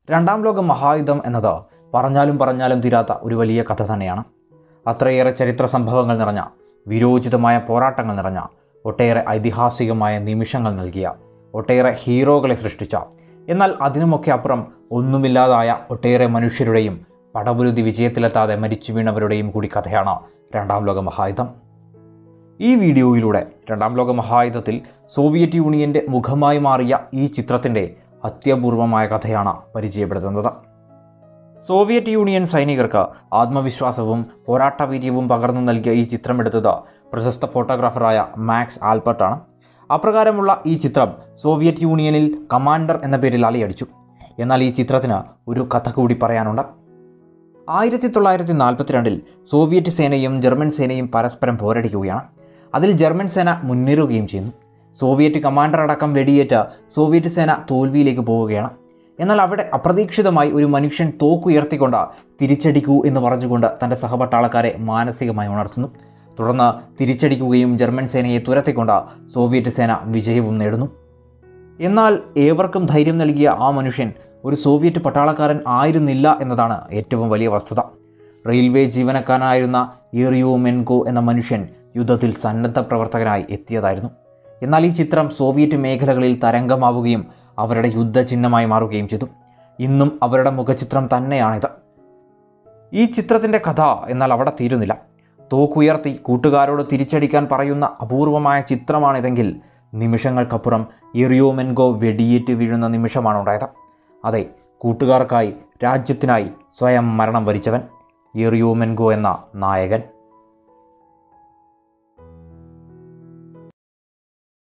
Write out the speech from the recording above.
രണ്ടാം ലോക മഹായുദ്ധം എന്നത് പറഞ്ഞാലും പറഞ്ഞാലും തീരാത്ത ഒരു വലിയ കഥ തന്നെയാണ് അത്രയേറെ ചരിത്ര സംഭവങ്ങൾ നിറഞ്ഞ വിരോചിതമായ പോരാട്ടങ്ങൾ നിറഞ്ഞ ഒട്ടേറെ ഐതിഹാസികമായ നിമിഷങ്ങൾ നൽകിയ ഒട്ടേറെ ഹീറോകളെ സൃഷ്ടിച്ച എന്നാൽ അതിനുമൊക്കെ അപ്പുറം ഒന്നുമില്ലാതായ ഒട്ടേറെ മനുഷ്യരുടെയും പടപുരുതി വിജയത്തിലെത്താതെ മരിച്ചു വീണവരുടെയും കൂടി കഥയാണ് രണ്ടാം ലോക മഹായുദ്ധം ഈ വീഡിയോയിലൂടെ രണ്ടാം ലോക മഹായുദ്ധത്തിൽ സോവിയറ്റ് യൂണിയൻ്റെ മുഖമായി മാറിയ ഈ ചിത്രത്തിൻ്റെ അത്യപൂർവമായ കഥയാണ് പരിചയപ്പെടുത്തുന്നത് സോവിയറ്റ് യൂണിയൻ സൈനികർക്ക് ആത്മവിശ്വാസവും പോരാട്ടവീര്യവും പകർന്നു നൽകിയ ഈ ചിത്രമെടുത്തത് പ്രശസ്ത ഫോട്ടോഗ്രാഫറായ മാക്സ് ആൽബർട്ടാണ് അപ്രകാരമുള്ള ഈ ചിത്രം സോവിയറ്റ് യൂണിയനിൽ കമാൻഡർ എന്ന പേരിൽ അലയടിച്ചു എന്നാൽ ഈ ചിത്രത്തിന് ഒരു കഥ കൂടി പറയാനുണ്ട് ആയിരത്തി തൊള്ളായിരത്തി നാൽപ്പത്തിരണ്ടിൽ സോവിയറ്റ് സേനയും ജർമ്മൻ സേനയും പരസ്പരം പോരടിക്കുകയാണ് അതിൽ ജർമ്മൻ സേന മുന്നേറുകയും ചെയ്യുന്നു സോവിയറ്റ് കമാൻഡർ അടക്കം വെടിയേറ്റ് സോവിയറ്റ് സേന തോൽവിയിലേക്ക് പോവുകയാണ് എന്നാൽ അവിടെ അപ്രതീക്ഷിതമായി ഒരു മനുഷ്യൻ തോക്കുയർത്തിക്കൊണ്ട് തിരിച്ചടിക്കൂ എന്ന് പറഞ്ഞുകൊണ്ട് തൻ്റെ സഹപട്ടാളക്കാരെ മാനസികമായി ഉണർത്തുന്നു തുടർന്ന് തിരിച്ചടിക്കുകയും ജർമ്മൻ സേനയെ തുരത്തിക്കൊണ്ട് സോവിയറ്റ് സേന വിജയവും നേടുന്നു എന്നാൽ ഏവർക്കും ധൈര്യം നൽകിയ ആ മനുഷ്യൻ ഒരു സോവിയറ്റ് പട്ടാളക്കാരൻ ആയിരുന്നില്ല എന്നതാണ് ഏറ്റവും വലിയ വസ്തുത റെയിൽവേ ജീവനക്കാരനായിരുന്ന ഇറിയോ മെൻകോ എന്ന മനുഷ്യൻ യുദ്ധത്തിൽ സന്നദ്ധ പ്രവർത്തകനായി എത്തിയതായിരുന്നു എന്നാൽ ഈ ചിത്രം സോവിയറ്റ് മേഖലകളിൽ തരംഗമാവുകയും അവരുടെ യുദ്ധചിഹ്നമായി മാറുകയും ചെയ്തു ഇന്നും അവരുടെ മുഖചിത്രം തന്നെയാണിത് ഈ ചിത്രത്തിൻ്റെ കഥ എന്നാൽ അവിടെ തീരുന്നില്ല തോക്കുയർത്തി കൂട്ടുകാരോട് തിരിച്ചടിക്കാൻ പറയുന്ന അപൂർവമായ ചിത്രമാണിതെങ്കിൽ നിമിഷങ്ങൾക്കപ്പുറം ഇറിയോമെൻഗോ വെടിയേറ്റ് വീഴുന്ന നിമിഷമാണ് ഉണ്ടായത് അതെ കൂട്ടുകാർക്കായി രാജ്യത്തിനായി സ്വയം മരണം വരിച്ചവൻ ഇറിയോമെൻഗോ എന്ന നായകൻ